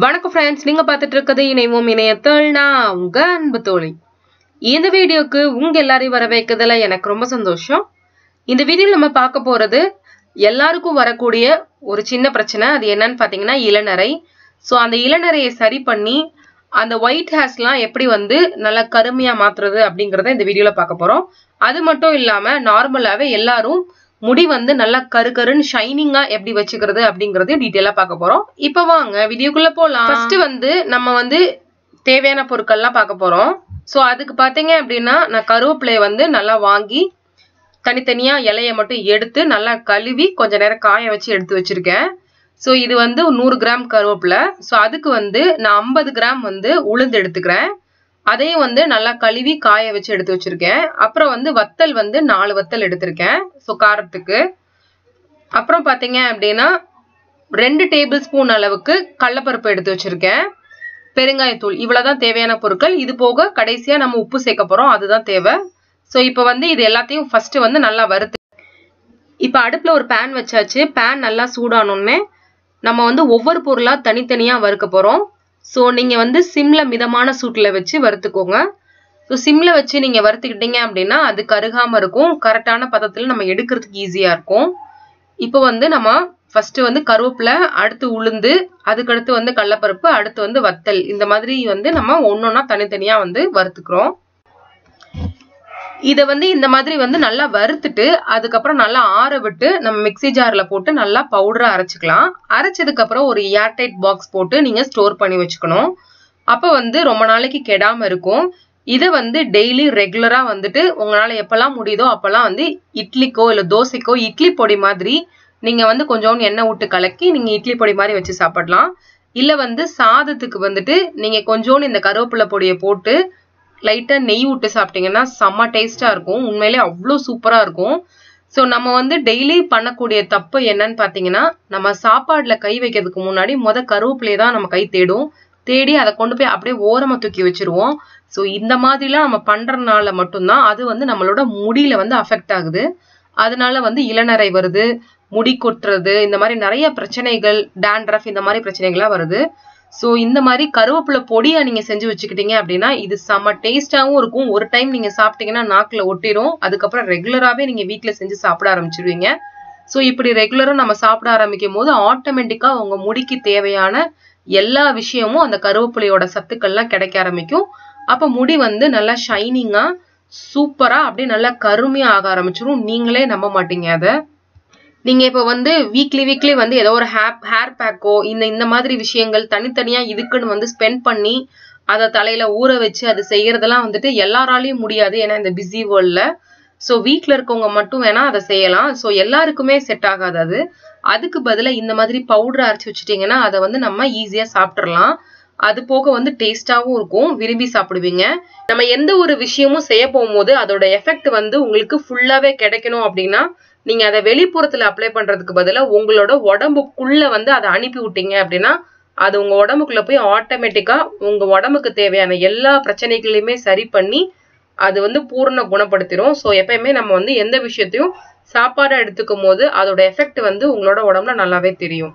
வணக்கம் ஃப்ரெண்ட்ஸ் நீங்க பார்த்துட்டு இருக்கிறது இணைவோம் இணையத்தோள் நான் உங்க அன்பு தோழி இந்த வீடியோக்கு உங்க எல்லாரையும் வர வைக்கிறதுல எனக்கு ரொம்ப சந்தோஷம் இந்த வீடியோவில் நம்ம பார்க்க போறது எல்லாருக்கும் வரக்கூடிய ஒரு சின்ன பிரச்சனை அது என்னன்னு பார்த்தீங்கன்னா இளநரை ஸோ அந்த இளநரையை சரி பண்ணி அந்த ஒயிட் ஹேர்ஸ்லாம் எப்படி வந்து நல்லா கருமையா மாத்துறது அப்படிங்கறத இந்த வீடியோல பார்க்க போறோம் அது மட்டும் இல்லாம நார்மலாவே எல்லாரும் முடி வந்து நல்லா கரு கருன்னு ஷைனிங்கா எப்படி வச்சுக்கிறது அப்படிங்கறதையும் டீட்டெயிலா பார்க்க போறோம் இப்போ வாங்க வீடியோக்குள்ள போலாம் ஃபர்ஸ்ட் வந்து நம்ம வந்து தேவையான பொருட்கள்லாம் பார்க்க போறோம் ஸோ அதுக்கு பார்த்தீங்க அப்படின்னா நான் கருவேப்பிலையை வந்து நல்லா வாங்கி தனித்தனியா இலையை மட்டும் எடுத்து நல்லா கழுவி கொஞ்ச நேரம் காய வச்சு எடுத்து வச்சிருக்கேன் ஸோ இது வந்து நூறு கிராம் கருவேப்பிலை ஸோ அதுக்கு வந்து நான் ஐம்பது கிராம் வந்து உளுந்து எடுத்துக்கிறேன் அதையும் வந்து நல்லா கழுவி காய வச்சு எடுத்து வச்சிருக்கேன் அப்புறம் வந்து வத்தல் வந்து நாலு வத்தல் எடுத்திருக்கேன் ஸோ காரத்துக்கு அப்புறம் பார்த்தீங்க அப்படின்னா ரெண்டு டேபிள் ஸ்பூன் அளவுக்கு கடலப்பருப்பு எடுத்து வச்சிருக்கேன் பெருங்காயத்தூள் இவ்வளவுதான் தேவையான பொருட்கள் இது போக கடைசியா நம்ம உப்பு சேர்க்க போறோம் அதுதான் தேவை ஸோ இப்போ வந்து இது எல்லாத்தையும் ஃபர்ஸ்ட் வந்து நல்லா வறுத்து இப்போ அடுப்புல ஒரு பேன் வச்சாச்சு பேன் நல்லா சூடானோடனே நம்ம வந்து ஒவ்வொரு பொருளா தனித்தனியா வறுக்க போறோம் ஸோ நீங்க வந்து சிம்ல மிதமான சூட்ல வச்சு வறுத்துக்கோங்க ஸோ சிம்ல வச்சு நீங்க வறுத்துக்கிட்டீங்க அப்படின்னா அது கருகாம இருக்கும் கரெக்டான பதத்துல நம்ம எடுக்கிறதுக்கு ஈஸியா இருக்கும் இப்போ வந்து நம்ம ஃபர்ஸ்ட் வந்து கருவேப்பிலை அடுத்து உளுந்து அதுக்கடுத்து வந்து கடலப்பருப்பு அடுத்து வந்து வத்தல் இந்த மாதிரி வந்து நம்ம ஒன்னொன்னா தனித்தனியா வந்து வறுத்துக்கிறோம் இதை வந்து இந்த மாதிரி வந்து நல்லா வறுத்துட்டு அதுக்கப்புறம் நல்லா ஆற விட்டு நம்ம மிக்சி ஜார்ல போட்டு நல்லா பவுடரா அரைச்சிக்கலாம் அரைச்சதுக்கு அப்புறம் ஒரு ஏர்டைட் பாக்ஸ் போட்டு நீங்க ஸ்டோர் பண்ணி வச்சுக்கணும் அப்ப வந்து ரொம்ப நாளைக்கு கெடாம இருக்கும் இதை வந்து டெய்லி ரெகுலரா வந்துட்டு உங்களால எப்பெல்லாம் முடியுதோ அப்பெல்லாம் வந்து இட்லிக்கோ இல்ல தோசைக்கோ இட்லி பொடி மாதிரி நீங்க வந்து கொஞ்சோண்டு எண்ணெய் விட்டு கலக்கி நீங்க இட்லி பொடி மாதிரி வச்சு சாப்பிடலாம் இல்ல வந்து சாதத்துக்கு வந்துட்டு நீங்க கொஞ்சோண்டு இந்த கருவேப்பிலை பொடியை போட்டு லைட்டா நெய் விட்டு சாப்பிட்டீங்கன்னா செம்ம டேஸ்டா இருக்கும் உண்மையிலே அவ்வளோ சூப்பரா இருக்கும் ஸோ நம்ம வந்து டெய்லி பண்ணக்கூடிய தப்பு என்னன்னு பார்த்தீங்கன்னா நம்ம சாப்பாடுல கை வைக்கிறதுக்கு முன்னாடி முத கருவேப்பிலையை தான் நம்ம கை தேடும் தேடி அதை கொண்டு போய் அப்படியே ஓரமா தூக்கி வச்சிருவோம் ஸோ இந்த மாதிரிலாம் நம்ம பண்றதுனால மட்டும்தான் அது வந்து நம்மளோட முடியில வந்து அஃபெக்ட் ஆகுது அதனால வந்து இளநரை வருது முடி கொட்டுறது இந்த மாதிரி நிறைய பிரச்சனைகள் டேண்ட்ரஃப் இந்த மாதிரி பிரச்சனைகள்லாம் வருது ஸோ இந்த மாதிரி கருவேப்பிலை பொடியை நீங்கள் செஞ்சு வச்சுக்கிட்டீங்க அப்படின்னா இது செம்ம டேஸ்டாகவும் இருக்கும் ஒரு டைம் நீங்கள் சாப்பிட்டீங்கன்னா நாக்கில் ஒட்டிரும் அதுக்கப்புறம் ரெகுலராகவே நீங்கள் வீட்டில் செஞ்சு சாப்பிட ஆரம்பிச்சிருவீங்க ஸோ இப்படி ரெகுலராக நம்ம சாப்பிட ஆரம்பிக்கும் போது ஆட்டோமேட்டிக்காக உங்கள் முடிக்கு தேவையான எல்லா விஷயமும் அந்த கருவேப்பிலையோட சத்துக்கள்லாம் கிடைக்க ஆரம்பிக்கும் அப்போ முடி வந்து நல்லா ஷைனிங்காக சூப்பராக அப்படியே நல்லா கருமையாக ஆக ஆரம்பிச்சிரும் நீங்களே நம்ப மாட்டீங்க அதை நீங்க இப்ப வந்து வீக்லி வீக்லி வந்து ஏதோ ஒரு ஹேர் ஹேர் பேக்கோ இந்த இந்த மாதிரி விஷயங்கள் தனித்தனியா இதுக்குன்னு வந்து ஸ்பெண்ட் பண்ணி அதை தலையில ஊற வச்சு அது செய்யறதெல்லாம் வந்துட்டு எல்லாராலையும் முடியாது ஏன்னா இந்த பிஸி வேர்ல்ட்ல ஸோ வீட்டில் இருக்கவங்க மட்டும் வேணா அதை செய்யலாம் ஸோ எல்லாருக்குமே செட் ஆகாது அது அதுக்கு பதிலாக இந்த மாதிரி பவுடர் அரைச்சி வச்சுட்டீங்கன்னா அதை வந்து நம்ம ஈஸியாக சாப்பிட்றலாம் அது போக வந்து டேஸ்டாகவும் இருக்கும் விரும்பி சாப்பிடுவீங்க நம்ம எந்த ஒரு விஷயமும் செய்ய போகும்போது அதோட எஃபெக்ட் வந்து உங்களுக்கு ஃபுல்லாவே கிடைக்கணும் அப்படின்னா நீங்க அதை வெளிப்புறத்துல அப்ளை பண்றதுக்கு பதிலாக உங்களோட உடம்புக்குள்ள வந்து அதை அனுப்பி விட்டீங்க அப்படின்னா அது உங்க உடம்புக்குள்ள போய் ஆட்டோமேட்டிக்கா உங்க உடம்புக்கு தேவையான எல்லா பிரச்சனைகளையுமே சரி பண்ணி அது வந்து பூர்ண குணப்படுத்திடும் ஸோ எப்பயுமே நம்ம வந்து எந்த விஷயத்தையும் சாப்பாடா எடுத்துக்கும் போது அதோட எஃபெக்ட் வந்து உங்களோட உடம்புல நல்லாவே தெரியும்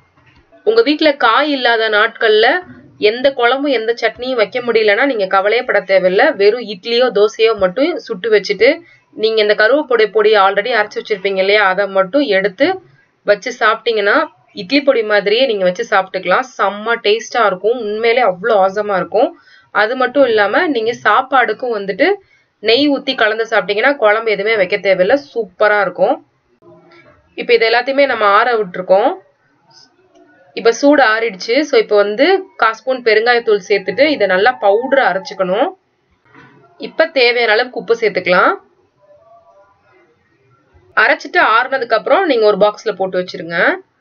உங்க வீட்டுல காய் இல்லாத நாட்கள்ல எந்த குழம்பும் எந்த சட்னியும் வைக்க முடியலன்னா நீங்க கவலையே பட தேவையில்ல வெறும் இட்லியோ தோசையோ மட்டும் சுட்டு வச்சுட்டு நீங்க இந்த கருவேப்பொடி பொடி ஆல்ரெடி அரைச்சி வச்சிருப்பீங்க இல்லையா அதை மட்டும் எடுத்து வச்சு சாப்பிட்டீங்கன்னா இட்லி பொடி மாதிரியே நீங்க வச்சு சாப்பிட்டுக்கலாம் செம்ம டேஸ்டா இருக்கும் உண்மையிலே அவ்வளோ ஆசமா இருக்கும் அது மட்டும் இல்லாம நீங்க சாப்பாடுக்கும் வந்துட்டு நெய் ஊத்தி கலந்து சாப்பிட்டீங்கன்னா குழம்பு எதுவுமே வைக்க தேவையில்ல சூப்பரா இருக்கும் இப்போ இது எல்லாத்தையுமே நம்ம ஆற விட்டுருக்கோம் இப்ப சூடு ஆறிடுச்சு ஸோ இப்போ வந்து கால் ஸ்பூன் பெருங்காயத்தூள் சேர்த்துட்டு இதை நல்லா பவுடர் அரைச்சிக்கணும் இப்ப தேவையான அளவுக்கு உப்பு சேர்த்துக்கலாம் அரைச்சிட்டு ஆறுனதுக்கு அப்புறம் நீங்க ஒரு பாக்ஸ்ல போட்டு வச்சிருங்க